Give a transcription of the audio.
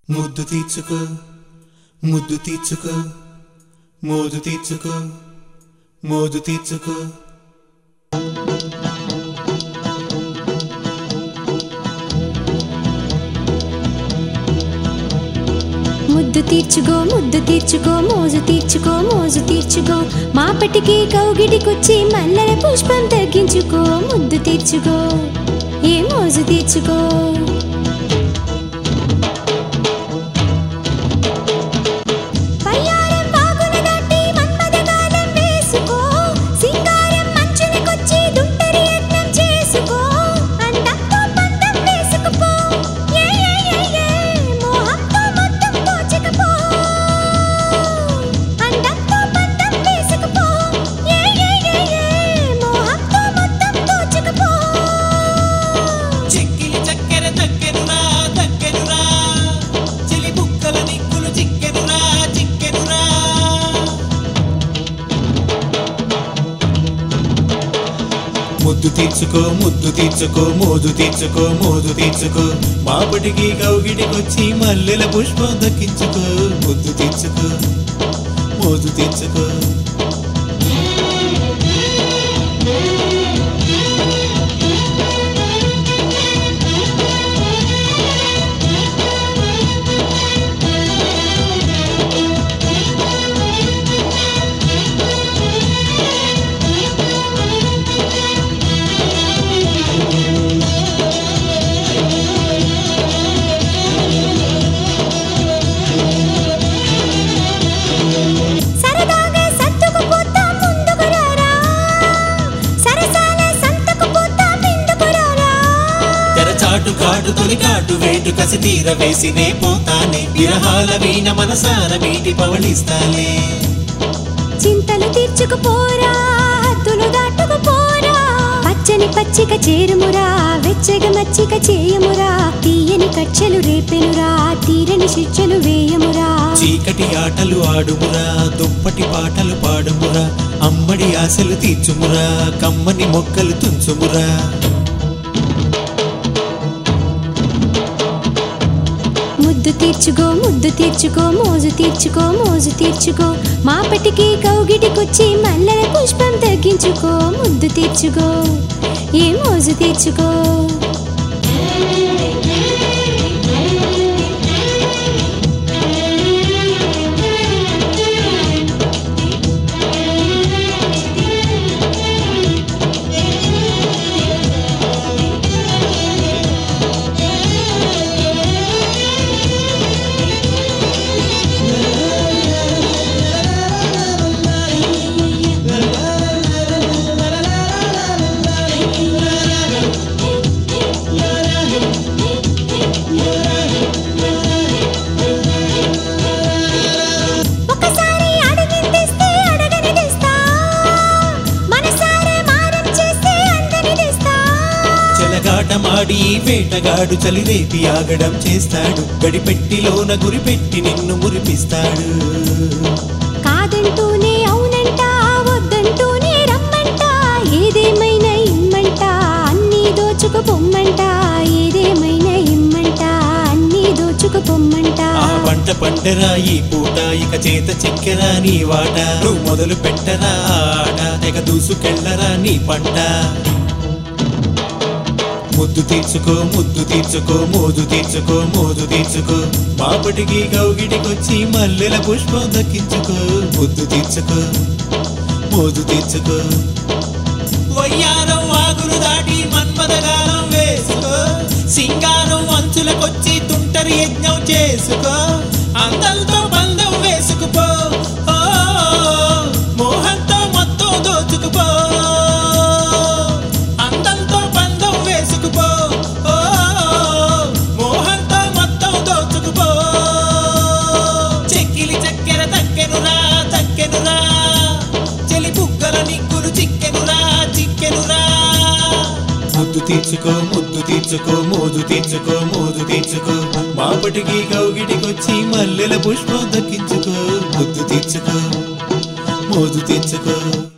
ముద్దు తీర్చుకో ముద్దు తీర్చుకో మోజు తీర్చుకో మోజు తీర్చుకో ముద్దు తీర్చుకో ముద్దు తీర్చుకో మోజు తీర్చుకో మోజు తీర్చుకో మాపటికి కౌగిటికొచ్చి మల్లెల పుష్పం తగ్గించుకో ముద్దు తీర్చుకో ఏ మోజు తీర్చుకో వయ్యారం వాగున దాటి మన్మథగాలం వేసుకో సింగారం మంచునికొచ్చి దుంటరి యత్నం చేసుకో అందంతో పందం వేసుకుపో ఏ ఏ ఏ ఏ మోహంతో మొత్తం దోచుకుపో అందంతో పందం వేసుకుపో ఏ ఏ ఏ ఏ మోహంతో మొత్తం దోచుకుపో చిక్కిలి చక్కెర దక్కెనురా దక్కెనురా చిలి బుక్కల నిక్కులు చిక్కెనురా చిక్కెనురా ముద్దు తీర్చుకో ముద్దు తీర్చుకో మోజు తీర్చుకో మోజు తీర్చుకో మాపటికి కౌగిటికొచ్చి మల్లెల పుష్పం దక్కించుకో ముద్దు తీర్చుకో మోజు తీర్చుకో సరదాగా సత్తుకు పోతాం ముందుకు రారా సరసాల సంతకు పోతాం ఎందుకు రారా తెరచాటు కాటు తొలి కాటు వేటు కసి తీర వేసినే పోతానే విరహాల వీణ మనసార మీటి పవళిస్తాలే చింతలు తీర్చుకుపోరా హద్దులు దాటుకుపోరా పచ్చని పచ్చిక చేరుమురా వెచ్చగా మచ్చిక చేయమురా తీయని కచ్చలు రేపెనురా తీరని శిక్షలు వేయమురా చీకటి ఆటలు ఆడుమురా దుప్పటి పాటలు పాడుమురా అమ్మడి ఆశలు తీర్చుమురా కమ్మని మొక్కలు తుంచుమురా ముద్దు తీర్చుకో ముద్దు తీర్చుకో మోజు తీర్చుకో మోజు తీర్చుకో మాపటికి కౌగిటికొచ్చి మల్లెల పుష్పం తగ్గించుకో ముద్దు తీర్చుకో ఏ మోజు తీర్చుకో ఒకసారి అడిగిందిస్తే అడగని తెస్తా మనసారే మారం చేస్తే అందని తెస్తా చెలగాటమాడి వేటగాడు చలిరేపి ఆగడం చేస్తాడు గడిపెట్టిలోన గురిపెట్టి నిన్ను మురిపిస్తాడు కాదంటూనే అవునంట వద్దంటూనే రమ్మంట ఏదేమైనా ఇమ్మంట అన్నీ దోచుకు పొమ్మంట ఏదేమైనా ఇమ్మంట అన్నీ దోచుకు పొమ్మంట ఆ పంట పంటరా ఈ పూట ఇక చేత చెక్కెరా నీ వాట నువ్వు మొదలు పెట్టరా ఆ ఆట తెగ దూసుకెళ్ళరా నీ పంట ముద్దు తీర్చుకో ముద్దు తీర్చుకో మోజు తీర్చుకో మోజు తీర్చుకో మాపటికి కౌగిటికొచ్చి మల్లెల పుష్పం దక్కించుకో ముద్దు తీర్చుకో మోజు తీర్చుకో వయ్యారం వాగులు దాటి మన్మదగాలం వేసుకో సింగారం అంచులకొచ్చి తుంటరి యజ్ఞం చేసుకో అందంతో బంధం వేసుకుపో ఓ, మోహంతో మొత్తం దోచుకుపో అందంతో బంధం వేసుకుపో ఓ, మోహంతో మొత్తం దోచుకుపో చెక్కిలి చక్కెర తక్కెనురా తక్కెనురా చెలి బుగ్గల నిక్కులు చిక్కెనురా చిక్కెనురా ముద్దు తీర్చుకో ముద్దు తీర్చుకో మోజు తీర్చుకో మోజు తీర్చుకో మాపటికి కౌగిటికొచ్చి మల్లెల పుష్పం దక్కించుకో ముద్దు తీర్చుకో మోజు తీర్చుకో